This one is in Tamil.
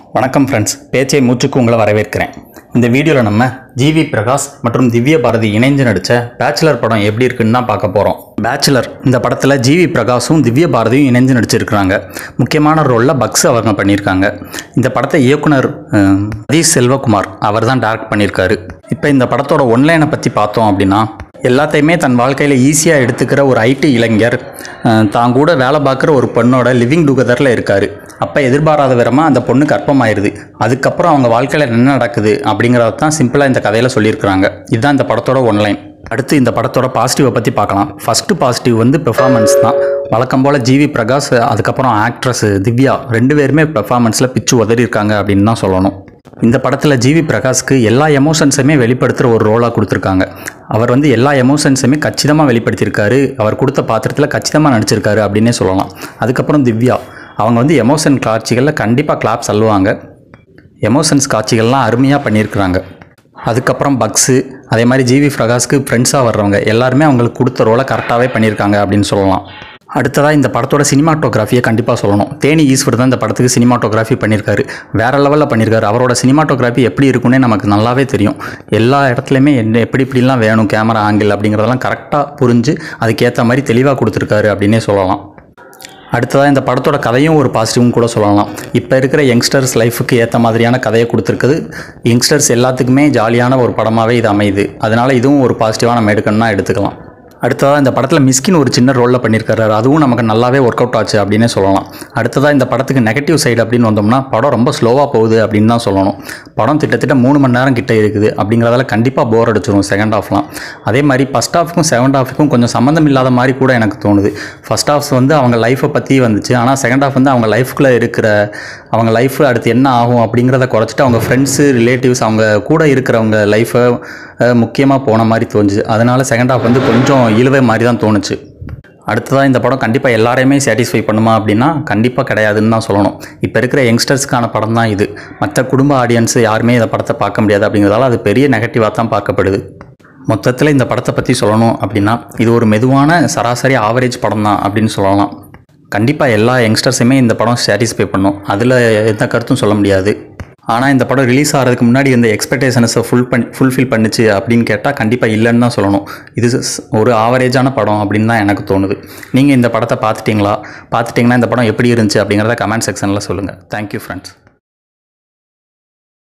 வணக்கம் ஃப்ரெண்ட்ஸ் பேச்சை மூச்சுக்கு உங்களை வரவேற்கிறேன் இந்த வீடியோவில் நம்ம ஜிவி பிரகாஷ் மற்றும் திவ்ய பாரதி இணைஞ்சு நடித்த பேச்சுலர் படம் எப்படி இருக்குன்னு தான் பார்க்க போகிறோம் பேச்சுலர் இந்த படத்தில் ஜிவி பிரகாஷும் திவ்ய பாரதியும் இணைஞ்சு நடிச்சிருக்கிறாங்க முக்கியமான ரோலில் பக்ஸ் அவங்க பண்ணியிருக்காங்க இந்த படத்தை இயக்குனர் அஹ், சதீஷ் செல்வகுமார் அவர் தான் டைரக்ட் பண்ணியிருக்காரு இப்போ இந்த படத்தோட ஒன்லைனை பற்றி பார்த்தோம் அப்படின்னா எல்லாத்தையுமே தன் வாழ்க்கையில் ஈஸியாக எடுத்துக்கிற ஒரு ஐடி இளைஞர் அஹ், தான் கூட வேலை பார்க்குற ஒரு பொண்ணோட லிவிங் டுகெதரில் இருக்கார் அப்போ எதிர்பாராத விதமாக அந்த பொண்ணு கர்ப்பமாயிருது அதுக்கப்புறம் அவங்க வாழ்க்கையில் என்ன நடக்குது அப்படிங்கிறத தான் சிம்பிளாக இந்த கதையில் சொல்லியிருக்கிறாங்க இதுதான் இந்த படத்தோட ஒன்லைன் அடுத்து இந்த படத்தோட பாசிட்டிவை பற்றி பார்க்கலாம் ஃபஸ்ட்டு பாசிட்டிவ் வந்து பெர்ஃபார்மன்ஸ் தான் வழக்கம் போல் ஜிவி பிரகாஷ் அதுக்கப்புறம் ஆக்ட்ரஸ் திவ்யா ரெண்டு பேருமே பெர்ஃபார்மன்ஸில் பிச்சு உதறி இருக்காங்க அப்படின்னு தான் சொல்லணும் இந்த படத்தில் ஜிவி பிரகாஷ்க்கு எல்லா எமோஷன்ஸுமே வெளிப்படுத்துகிற ஒரு ரோலாக கொடுத்துருக்காங்க அவர் வந்து எல்லா எமோஷன்ஸுமே கச்சிதமாக வெளிப்படுத்தியிருக்காரு அவர் கொடுத்த பாத்திரத்தில் கச்சிதமாக நடிச்சிருக்காரு அப்படின்னே சொல்லலாம் அதுக்கப்புறம் திவ்யா அவங்க வந்து எமோஷன் காட்சிகளில் கண்டிப்பாக கிளாப்ஸ் அள்ளுவாங்க எமோஷன்ஸ் காட்சிகள்லாம் அருமையாக பண்ணியிருக்கிறாங்க அதுக்கப்புறம் பக்ஸு அதே மாதிரி ஜிவி பிரகாஷ்க்கு ஃப்ரெண்ட்ஸாக வர்றவங்க எல்லாருமே அவங்களுக்கு கொடுத்த ரோலை கரெக்டாகவே பண்ணியிருக்காங்க அப்படின்னு சொல்லலாம் அடுத்ததாக இந்த படத்தோட சினிமாட்டோகிராஃபியை கண்டிப்பாக சொல்லணும் தேனி ஈஸ்வர் தான் இந்த படத்துக்கு சினிமாட்டோகிராஃபி பண்ணியிருக்காரு வேறு லெவலில் பண்ணியிருக்காரு அவரோட சினிமாட்டோகிராஃபி எப்படி இருக்குன்னே நமக்கு நல்லாவே தெரியும் எல்லா இடத்துலையுமே என்ன எப்படி இப்படிலாம் வேணும் கேமரா ஆங்கிள் அப்படிங்கிறதெல்லாம் கரெக்டாக புரிஞ்சு அதுக்கேற்ற மாதிரி தெளிவாக கொடுத்துருக்காரு அப்படின்னே சொல்லலாம் அடுத்ததாக இந்த படத்தோட கதையும் ஒரு பாசிட்டிவும் கூட சொல்லலாம் இப்போ இருக்கிற யங்ஸ்டர்ஸ் லைஃபுக்கு ஏற்ற மாதிரியான கதையை கொடுத்துருக்குது யங்ஸ்டர்ஸ் எல்லாத்துக்குமே ஜாலியான ஒரு படமாகவே இது அமையுது அதனால் இதுவும் ஒரு பாசிட்டிவாக நம்ம எடுக்கணும்னா எடுத்துக்கலாம் அடுத்ததாக இந்த படத்தில் மிஸ்கின் ஒரு சின்ன ரோலில் பண்ணியிருக்காரு அதுவும் நமக்கு நல்லாவே ஒர்க் அவுட் ஆச்சு அப்படின்னே சொல்லலாம் அடுத்ததாக இந்த படத்துக்கு நெகட்டிவ் சைடு அப்படின்னு வந்தோம்னா படம் ரொம்ப ஸ்லோவாக போகுது அப்படின்னு தான் சொல்லணும் படம் கிட்டத்தட்ட மூணு மணி நேரம் கிட்ட இருக்குது அப்படிங்கிறதால கண்டிப்பாக போர் அடிச்சிரும் செகண்ட் ஹாஃப்லாம் அதே மாதிரி ஃபஸ்ட் ஹாஃப்க்கும் செகண்ட் ஹாஃப்க்கும் கொஞ்சம் சம்மந்தம் இல்லாத மாதிரி கூட எனக்கு தோணுது ஃபஸ்ட் ஹாஃப்ஸ் வந்து அவங்க லைஃப்பை பற்றி வந்துச்சு ஆனால் செகண்ட் ஹாஃப் வந்து அவங்க லைஃப்குள்ளே இருக்கிற அவங்க லைஃப் அடுத்து என்ன ஆகும் அப்படிங்கிறத குறைச்சிட்டு அவங்க ஃப்ரெண்ட்ஸு ரிலேட்டிவ்ஸ் அவங்க கூட இருக்கிறவங்க லைஃப்பை முக்கியமாக போன மாதிரி தோணுச்சு அதனால செகண்ட் ஹாஃப் வந்து கொஞ்சம் இழுவை மாதிரி தான் தோணுச்சு அடுத்ததாக இந்த படம் கண்டிப்பாக எல்லாரையுமே சாட்டிஸ்ஃபை பண்ணுமா அப்படின்னா கண்டிப்பாக கிடையாதுன்னு தான் சொல்லணும் இப்போ இருக்கிற யங்ஸ்டர்ஸ்க்கான படம் தான் இது மற்ற குடும்ப ஆடியன்ஸ் யாருமே இந்த படத்தை பார்க்க முடியாது அப்படிங்கிறதால அது பெரிய நெகட்டிவாக தான் பார்க்கப்படுது மொத்தத்தில் இந்த படத்தை பற்றி சொல்லணும் அப்படின்னா இது ஒரு மெதுவான சராசரி ஆவரேஜ் படம் தான் அப்படின்னு சொல்லலாம் கண்டிப்பாக எல்லா யங்ஸ்டர்ஸுமே இந்த படம் சாட்டிஸ்ஃபை பண்ணும் அதில் எந்த கருத்தும் சொல்ல முடியாது ஆனால் இந்த படம் ரிலீஸ் ஆகிறதுக்கு முன்னாடி இந்த எக்ஸ்பெக்டேஷன்ஸை ஃபுல் பண்ணி ஃபுல்ஃபில் பண்ணுச்சு அப்படின்னு கேட்டால் கண்டிப்பாக இல்லைன்னு தான் சொல்லணும் இது ஸ்- ஒரு ஆவரேஜான படம் அப்படின்னு தான் எனக்கு தோணுது நீங்கள் இந்த படத்தை பார்த்துட்டிங்களா பார்த்துட்டிங்கன்னா இந்த படம் எப்படி இருந்துச்சு அப்படிங்கிறத கமெண்ட் செக்ஷனில் சொல்லுங்கள் தேங்க்யூ ஃப்ரெண்ட்ஸ்